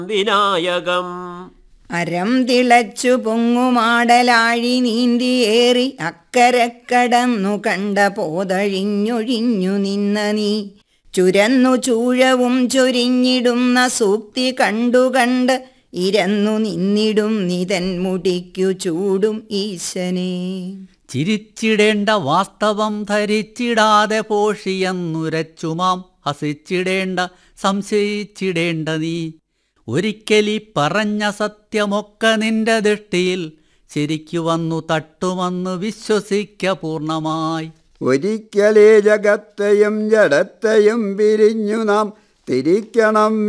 വിനായകം അരം തിളച്ചു പൊങ്ങുമാടലാഴി നീന്തിയേറി അക്കരക്കടന്നു കണ്ട പോതഴിഞ്ഞൊഴിഞ്ഞു നിന്ന നീ ചുരന്നു ചൂഴവും ചൊരിഞ്ഞിടുന്ന സൂക്തി കണ്ടു കണ്ട് ഇരന്നു നിന്നിടും നിതൻ മുടിക്കു ചൂടും ഈശനെ ചിരിച്ചിടേണ്ട വാസ്തവം ധരിച്ചിടാതെ പോഷിയെന്നുരച്ചുമാം ഹസിച്ചിടേണ്ട സംശയിച്ചിടേണ്ട നീ ഒരിക്കലി പറഞ്ഞ സത്യമൊക്കെ നിന്റെ ദൃഷ്ടിയിൽ ശരിക്കു വന്നു തട്ടുമെന്ന് വിശ്വസിക്ക പൂർണ്ണമായി ഒരിക്കലേ ജഗത്തെയും ജഡത്തെയും പിരിഞ്ഞു നാം തിരിക്കണം